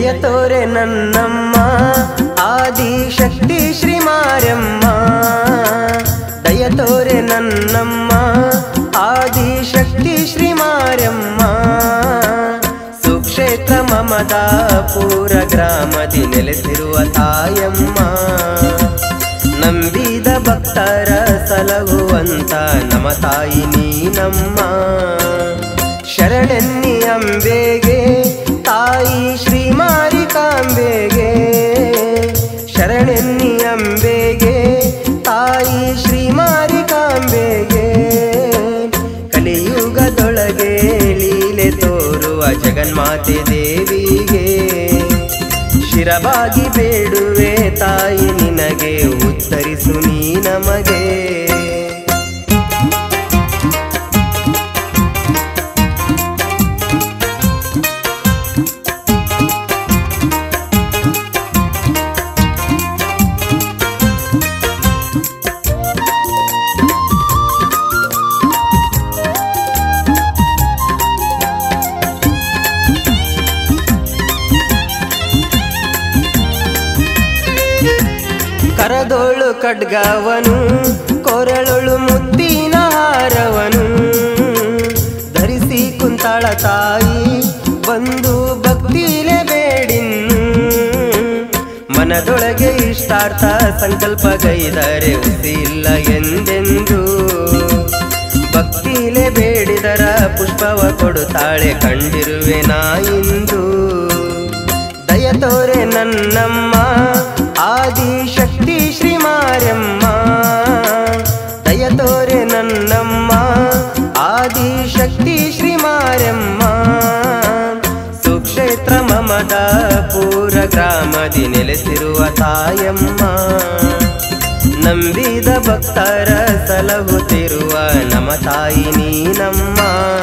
ದಯ ತೋರೆ ನನ್ನಮ್ಮ ಆದಿಶಕ್ತಿ ಶ್ರೀ ಮಾರಮ್ಮ ದಯ ತೋರೆ ನನ್ನಮ್ಮ ಆದಿಶಕ್ತಿ ಶ್ರೀ ಮಾರಮ್ಮ ಸುಕ್ಷೇತ್ರ ಮಮದಾಪುರ ಗ್ರಾಮದಿ ನೆಲೆಸಿರುವ ತಾಯಮ್ಮ ನಂಬಿದ ಭಕ್ತರ ಸಲಹುವಂತ ನಮ ತಾಯಿ ನೀನಮ್ಮ ಶರಣೆನ್ನಿ ಅಂಬೆಗೆ ತಾಯಿ ಶ್ರೀ ಮಾರಿಕಾಂಬೆಗೆ ಶರಣೆನ್ನಿ ಅಂಬೆಗೆ ತಾಯಿ ಶ್ರೀ ಮಾರಿಕಾಂಬೆಗೆ ಕಲಿಯುಗದೊಳಗೆ ಲೀಲೆ ತೋರುವ ಜಗನ್ಮಾತೆ ದೇವಿಗೆ ಶಿರವಾಗಿ ಬೇಡುವೆ ತಾಯಿ ನಿನಗೆ ಉತ್ತರಿಸು ನೀ ನಮಗೆ ಕರದೋಳು ಖಡ್ಗವನು ಕೊರಳೊಳು ಮುತ್ತಿನ ಹಾರವನು ಧರಿಸಿ ಕುಂತಾಳ ತಾಯಿ ಬಂದು ಭಕ್ತಿಲೆ ಬೇಡಿನ್ನು ಮನದೊಳಗೆ ಇಷ್ಟಾರ್ಥ ಸಂಕಲ್ಪ ಗೈದರೆ ಉಸಿಲ್ಲ ಎಂದೆಂದು ಭಕ್ತಿಲೆ ಬೇಡಿದರ ಪುಷ್ಪವ ಕೊಡುತ್ತಾಳೆ ಕಂಡಿರುವೆ ನಾ ಇಂದು ದಯ ತೋರೆ ನನ್ನಮ್ಮ ಆದಿಶಕ್ತಿ ಶ್ರೀ ಮಾರಮ್ಮ ದಯ ತೋರೆ ನನ್ನಮ್ಮ ಆದಿಶಕ್ತಿ ಶ್ರೀ ಮಾರಮ್ಮ ಸುಕ್ಷೇತ್ರ ಮಮದಾಪುರ ಗ್ರಾಮದಿ ನೆಲೆಸಿರುವ ತಾಯಮ್ಮ ನಂಬಿದ ಭಕ್ತರ ಸಲಹುತ್ತಿರುವ ನಮ ತಾಯಿ ನೀನಮ್ಮ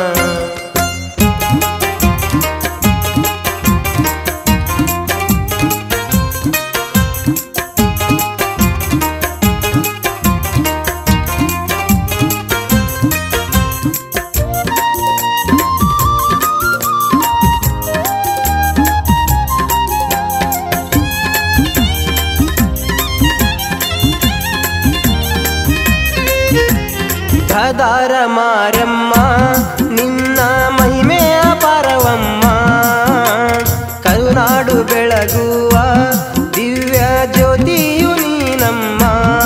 ಗದಾರ ಮಾರಮ್ಮ ನಿನ್ನ ಮಹಿಮೆ ಅಪಾರವಮ್ಮ ಕರುನಾಡು ಬೆಳಗುವ ದಿವ್ಯ ಜ್ಯೋತಿಯು ನೀನಮ್ಮ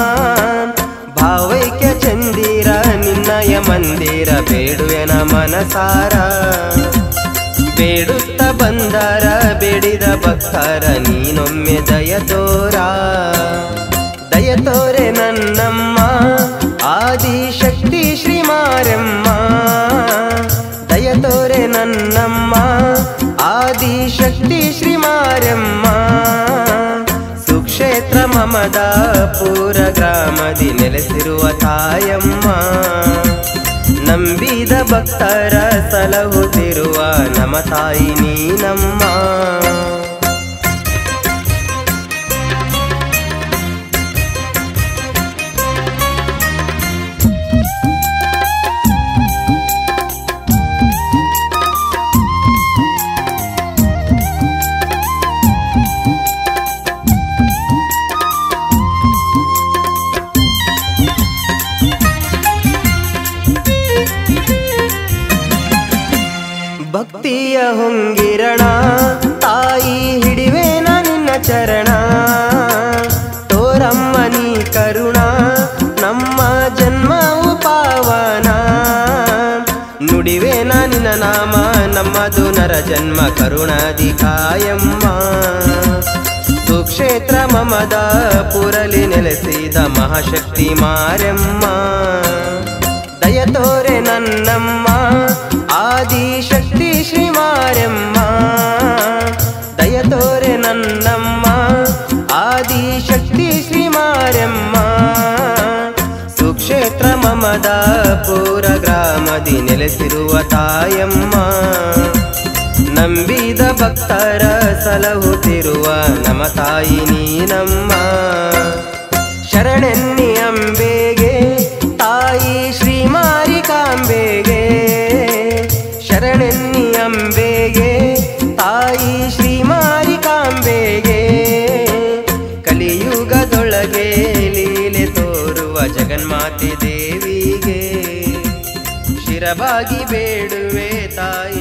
ಭಾವೈಕ್ಯ ಚಂದಿರ ನಿನ್ನಯ ಮಂದಿರ ಬೇಡುವೆನ ಮನಸಾರ ಬೇಡುತ್ತ ಬಂದರ ಬೇಡಿದ ಭಕ್ತರ ನೀನೊಮ್ಮೆ ದಯ ತೋರ ದಯ ತೋರೆ ನನ್ನಮ್ಮ ಆದಿಶಕ್ತಿ ಶ್ರೀ ಮಾರಮ್ಮ ದಯ ತೋರೆ ನನ್ನಮ್ಮ ಆದಿಶಕ್ತಿ ಶ್ರೀ ಮಾರಮ್ಮ ಸುಕ್ಷೇತ್ರ ಮಮದಾಪುರ ಗ್ರಾಮದಿ ನೆಲೆಸಿರುವ ತಾಯಮ್ಮ ನಂಬಿದ ಭಕ್ತರ ಸಲಹುತ್ತಿರುವ ನಮ ತಾಯಿ ನೀನಮ್ಮ ಭಕ್ತಿಯ ಹೊಂಗಿರಣ ತಾಯಿ ಹಿಡಿವೇನ ನಿನ್ನ ಚರಣ ತೋರಮ್ಮ ನೀ ಕರುಣ ನಮ್ಮ ಜನ್ಮವು ಪಾವನ ನುಡಿವೇನ ನಿನ್ನ ನಾಮ ನಮ್ಮದು ನರ ಜನ್ಮ ಕರುಣಾದಿ ಕಾಯಮ್ಮ ಸುಕ್ಷೇತ್ರ ಮಮದ ಪುರಲಿ ನೆಲೆಸಿದ ಮಹಾಶಕ್ತಿ ಮಾರಮ್ಮ ದಯ ತೋರೆ ನನ್ನಮ್ಮ ಆದಿಶಕ್ತಿ ಶ್ರೀ ಮಾರಮ್ಮ ದಯ ತೋರೆ ನನ್ನಮ್ಮ ಆದಿಶಕ್ತಿ ಶ್ರೀ ಮಾರಮ್ಮ ಸುಕ್ಷೇತ್ರ ಮಮದಾಪುರ ಗ್ರಾಮದಿ ನೆಲೆಸಿರುವ ತಾಯಮ್ಮ ನಂಬಿದ ಭಕ್ತರ ಸಲಹುತ್ತಿರುವ ನಮ ತಾಯಿ ನೀನಮ್ಮ ಶರಣೆನ್ನಿ ಅಂಬೆಗೆ ತಾಯಿ ಶ್ರೀ ಮಾರಿಕಾಂಬೆಗೆ ಶರಣೆನ್ನಿ ಅಂಬೆಗೆ ತಾಯಿ ಶ್ರೀ ಮಾರಿಕಾ ಶಿರಬಾಗಿ ಬೇಡುವೆ ತಾಯಿ